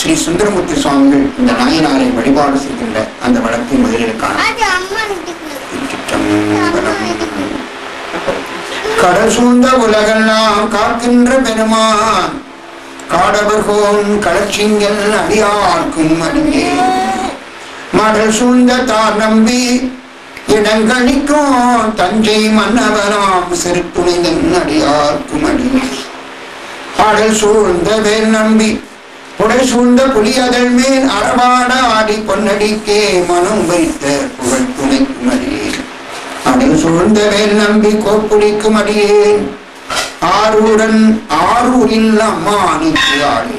ஸ்ரீ சுந்தரமூர்த்தி சுவாமிகள் இந்த நாயனாரை வழிபாடு செய்கின்ற அந்த வழக்கை முதலில் காண அது அம்மா வீட்டுக்கு திருச்சிற்றம்பலம். கடல் சூழ்ந்த உலகெல்லாம் காக்கின்ற பெருமான் காடவர்கோன் களச்சிங்கல் அடியார்க்கும் அடியே மடல் சூழ்ந்த தார் நம்பி இடங்களிக்கும் தஞ்சை மன்னவனாம் சிறுத்துணிதன் அடியார்க்கும் அடியே பாடல் சூழ்ந்த வேல் நம்பி புடை சூழ்ந்த புலியதழ் மேல் அறவாட ஆடி பொன்னடிக்கே மனம் வைத்த புகழ் துணைக்கும் அடியேன் அடல் சூழ்ந்த வேல் நம்பி கோப்புளிக்கும் அடியேன் ஆரூரன் ஆரூரில் அம்மானிக்கு ஆடி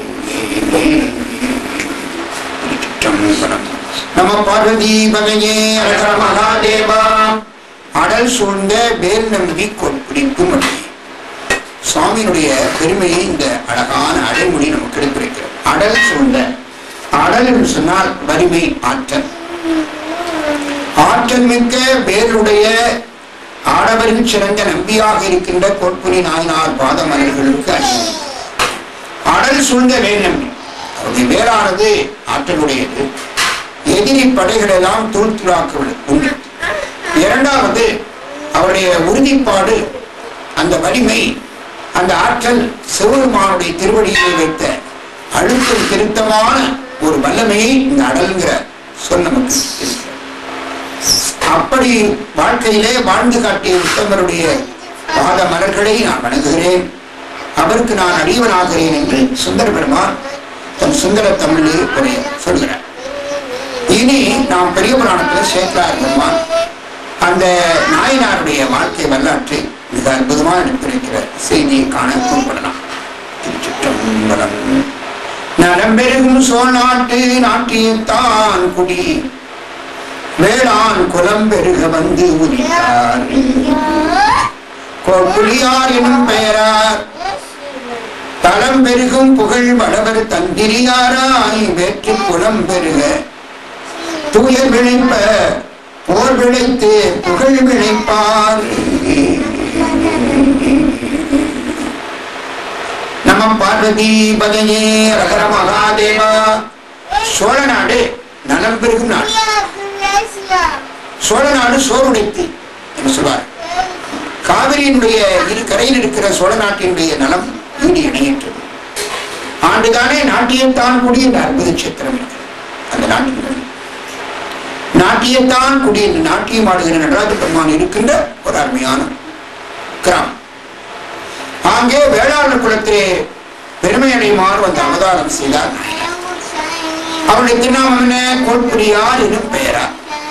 நம பார்வதி பகையே அழகர மகாதேவா அடல் சூழ்ந்த வேல் நம்பி கோப்புளிக்கும் அடியேன் சுவாமியினுடைய பெருமையை இந்த அழகான அடைமொழி நமக்கு எடுத்துரைக்கிறது அடல் சூழ்ந்த அடல் என்று சொன்னால் வலிமை ஆற்றல் ஆற்றல் மிக்க வேருடைய ஆடவருக்கு சிறந்த நம்பியாக இருக்கின்ற கோட்புனி நாயனார் பாதமலர்களுக்கு அடிமை அடல் சூழ்ந்த வேல் நம்பி அவருடைய வேளானது ஆற்றலுடையது எதிரி படைகளெல்லாம் தூள்துளாக்குவது உண்டு இரண்டாவது அவருடைய உறுதிப்பாடு அந்த வலிமை அந்த ஆற்றல் சிவபெருமானுடைய திருவடியை வைத்த அழுத்தம் திருத்தமான ஒரு வல்லமையை இந்த அடல்ங்கிற சொல் நமக்கு இருக்கிறது. அப்படி வாழ்க்கையிலே வாழ்ந்து காட்டிய உத்தமருடைய பாத மலர்களை நான் வணங்குகிறேன் அவருக்கு நான் அடியவனாகிறேன் என்று சுந்தர பெருமான் தன் சுந்தர தமிழிலே ஒரு சொல்கிறார் இனி நாம் பெரிய புராணத்தில் சேக்கலார் பெருமான் அந்த நாயனாருடைய வாழ்க்கை வரலாற்றை மிக அற்புதமாக எடுத்திருக்கிற செய்தியை காண கூறப்படலாம் திருச்சிற்றம்பலம் நலம் பெருகும் சோழ நாட்டு நாட்டியத்தான் குடி வேளாண் குலம் பெருக வந்து உரித்தார் கோப்புலியார் எனும் பெயரார் தலம் பெருகும் புகழ் வளவர் தந்திரியாராய் வேற்று குலம் பெருக தூயர் விளைப்ப போர் விளைத்து புகழ் விளைப்பார் நம பார்வதி பதையே ரகர மகாதேவா சோழ நாடு நலம் பெருகும் நாடு சோழ நாடு சோறுடைத்து என்று சொல்வார் காவிரியினுடைய இரு கரையில் இருக்கிற சோழ நாட்டினுடைய நலம் ஈடு இணையற்றது ஆண்டுதானே நாட்டியத்தான் கூடிய இந்த அற்புத சித்திரம் இருக்கிறது அந்த நாட்டின் நலம். நாட்டியத்தான் கூடிய இந்த நாட்டியம் ஆடுகிற நடராஜ பெருமான் இருக்கின்ற ஒரு அருமையான கிராமம் அங்கே வேளாளர் குலத்திலே பெருமை அடையுமாறு வந்து அவதாரம் செய்தார் நாயனார். அவருடைய திருநாமம் என்ன கோட்புரியார் எனும் பெயரா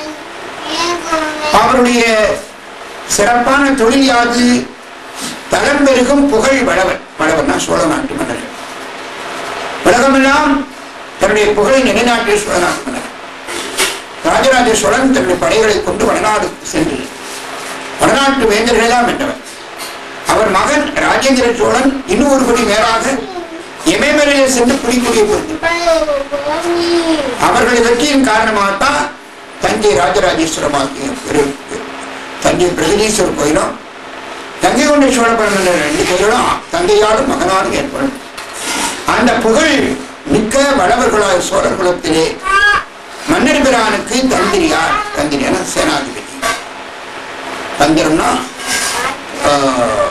அவருடைய சிறப்பான தொழில் யாது தலம் பெருகும் புகழ் வளவன் வளவன்னா சோழ நாட்டு மன்னர்கள் உலகமெல்லாம் தன்னுடைய புகழை நிலைநாட்டிய சோழ நாட்டு மன்னர் ராஜராஜ சோழன் தன்னுடைய படைகளை கொண்டு வடநாடு சென்று வடநாட்டு வேந்தர்களெல்லாம் வென்றவர் அவர் மகன் ராஜேந்திர சோழன் இன்னும் ஒரு படி மேலாக எமேமலையிலே சென்று புலிக்குடியை பொறுத்து அவர்களுடைய வெற்றியின் காரணமாகத்தான் தஞ்சை ராஜராஜேஸ்வரமாகிய பெரு தஞ்சை பிரகதீஸ்வரர் கோயிலும் தங்கை கொண்ட சோழபுரம் ரெண்டு கோயிலும் தந்தையாலும் மகனாலும் ஏற்படும் அந்த புகழ் மிக்க வளவர்களாக சோழர் குலத்திலே மன்னர் பிரானுக்கு தந்திரியார் தந்திரியான சேனாதிபதி தந்திரம்னா ஆஹ்,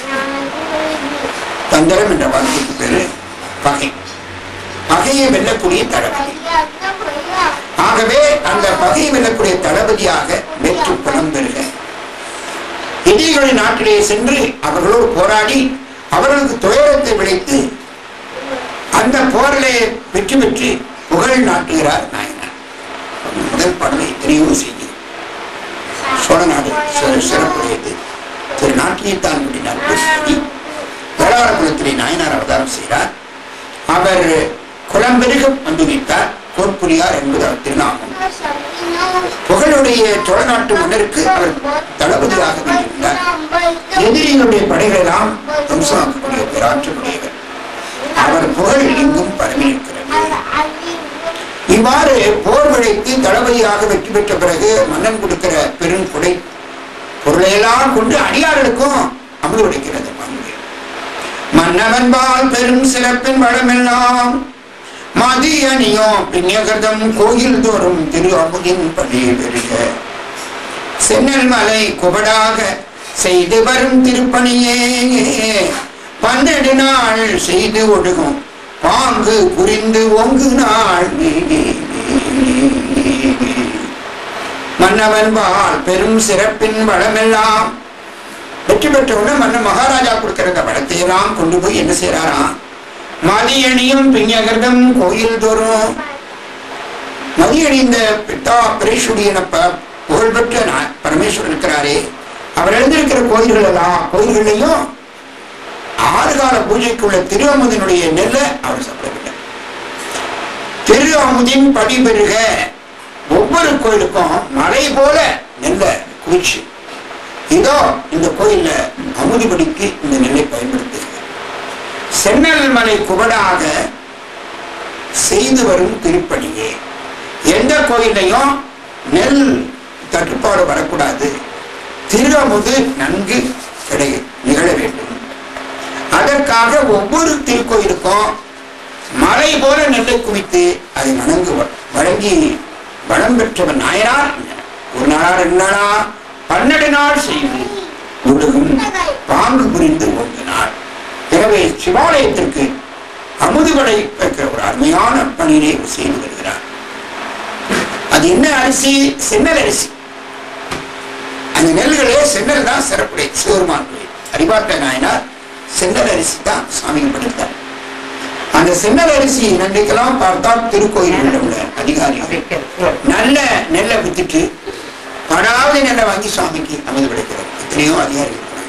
தந்திரம் என்ற வார்த்தைக்கு பேரு பகை பகையை வெல்லக்கூடிய தளபதி ஆகவே அந்த பகையை வெல்லக்கூடிய தளபதியாக வெற்று புலம் பெறுக எதிரிகளின் நாட்டிலே சென்று அவர்களோடு போராடி அவர்களுக்கு துயரத்தை விளைத்து அந்த போரிலே வெற்றி பெற்று புகழ் நாட்டுகிறார் நாயனார் முதல் பாடலை எத்தனையோ செய்தி சோழ நாடு சி- சிறப்புடையது திரு நாட்டியத்தான் கூட்டினார் வேளாள குலத்திலே நாயனார் அவதாரம் செய்கிறார் அவர் குலம் பெருக வந்து வைத்தார் கோட்புரியார் என்பது அவர் திருநாமம் புகழுடைய சோழ நாட்டு மன்னருக்கு அவர் தளபதியாக இருந்தார் எதிரிகளுடைய படைகளெல்லாம் துவம்சமாக்கக்கூடிய பேராற்றலுடையவர் அவர் புகழ் எங்கும் பரவி இருக்கிறது இவ்வாறு போர் விளைத்து தளபதியாக வெற்றி பெற்ற பிறகு மன்னன் கொடுக்கிற பெரும் கொடை பொருளையெல்லாம் கொண்டு அடியார்களுக்கும் அமுது உடைக்கிறது பங்கு மன்னவன்பால் பெரும் சிறப்பின் வளமெல்லாம் மதியணியும் பின்யகதம் கோயில் தோறும் திரு அமுதின் பணி பெருக சென்னல் மலை குபடாக செய்து வரும் திருப்பணியே பன்னெண்டு நாள் செய்து ஒடுகும் பாங்கு புரிந்து ஒங்கு நாள் மன்னவன் பால் பெரும் சிறப்பின் வளமெல்லாம் வெற்றி பெற்றவுடன் மன்னன் மகாராஜா கொடுக்கிற அந்த வளத்தை எல்லாம் கொண்டு போய் என்ன செய்யறாராம் மதியணியும் பிஞகர்தம் கோயில் தோறும் மதியணிந்த பித்தா பிரேஷுடைய புகழ்பெற்ற நா- பரமேஸ்வரர் இருக்கிறாரே அவர் எழுந்திருக்கிற கோயில்கள் எல்லாம் கோயில்களையும் ஆறு கால பூஜைக்குள்ள திரு அமுதனுடைய நெல்லை அவர் சாப்பிடவில்லை திரு அமுதின் படி பெருக ஒவ்வொரு கோயிலுக்கும் மலை போல நெல்ல குவிச்சு இதோ இந்த கோயில்ல அமுதிபடிக்கு இந்த நெல்லை பயன்படுத்துகிறது சென்னல் மலை குபடாக செய்து வரும் திருப்பணியே எந்த கோயிலையும் நெல் தட்டுப்பாடு வரக்கூடாது திரு அமுது நன்கு கிடை நிகழ வேண்டும் அதற்காக ஒவ்வொரு திருக்கோயிலுக்கும் மலை போல நெல்லை குவித்து அதை வணங்கு வழங்கி வளம் பெற்றவன் நாயனார் ஒரு நாளா ரெண்டு நாளா பன்னெண்டு நாள் செய்து ஒழுகும் பாங்கு புரிந்து ஒரு நாள் எனவே சிவாலயத்திற்கு அமுதுபடை வைக்கிற ஒரு அருமையான பணியினை இவர் செய்து வருகிறார் அது என்ன அரிசி சென்னல் அரிசி அந்த நெல்களே சென்னல் தான் சிறப்புடைய சிவருமான் கோயில் அறிவாட்ட நாயனார் சென்னல் அரிசி தான் சாமிக்கு படைத்தார் அந்த சென்னல் அரிசி நன்றைக்கெல்லாம் பார்த்தால் திருக்கோயில்களில் உள்ள அதிகாரிகள் நல்ல நெல்லை வித்துட்டு படாவது நெல்லை வாங்கி சுவாமிக்கு அமது படைக்கிறார் எத்தனையோ அதிகாரிகள் இருக்கிறாங்க.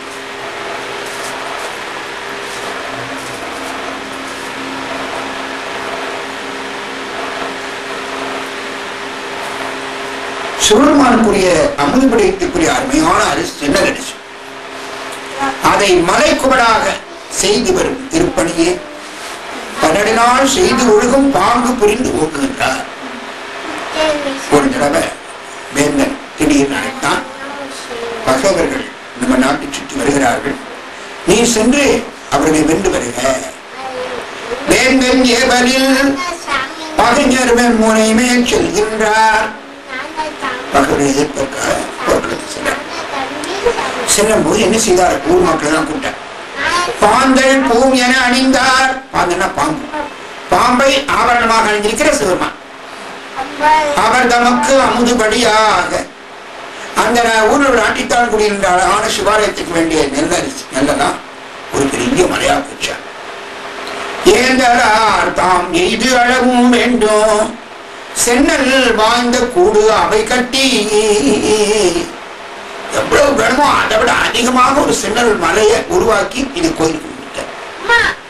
சிவருமானுக்குரிய அமுது படைத்துக்குரிய அருமையான அரிசி சென்னல் அரிசி அதை மலைக்குமடாக செய்து வரும் திருப்பணியே பன்னெண்டு நாள் செய்து ஒழுகும் பாங்கு புரிந்து ஓட்டுகின்றார் ஒரு தடவை வேந்தன் திடீர்னு அழைத்தான் பகைவர்கள் நம்ம நாட்டை சுற்றி வருகிறார்கள் நீ சென்று அவர்களை வென்று வருக வேந்தன் ஏவலில் பகைஞர் முனை மேல் செல்கின்றார் பகைவரை எதிர்ப்பதற்காக போர்களுக்கு சென்றார் செல்லும் போது என்ன செய்தார் ஊர் மக்கள் எல்லாம் கூப்பிட்டார் பாந்தல் பூம் என அணிந்தார் பாந்தல்னா பாம்பு பாம்பை ஆபரணமாக அணிந்திருக்கிற சிவருமான் அவர் தமக்கு அமுதுபடியாக அந்த ஊரில் ஒரு ஆட்டித்தான் குடியிருந்த அழகான சிவாலயத்துக்கு வேண்டிய நெல்லரிசி நெல்லதான் ஒரு பெரிய மலையா போச்சார் ஏந்தலார் தாம் எய்து அளவும் வேண்டும் சென்னல் வாய்ந்த கூடு அவை கட்டி எவ்வளவு வேணுமோ அதை விட அதிகமாக ஒரு சென்னல் மலையை உருவாக்கி இது கோயிலுக்கு விட்டார்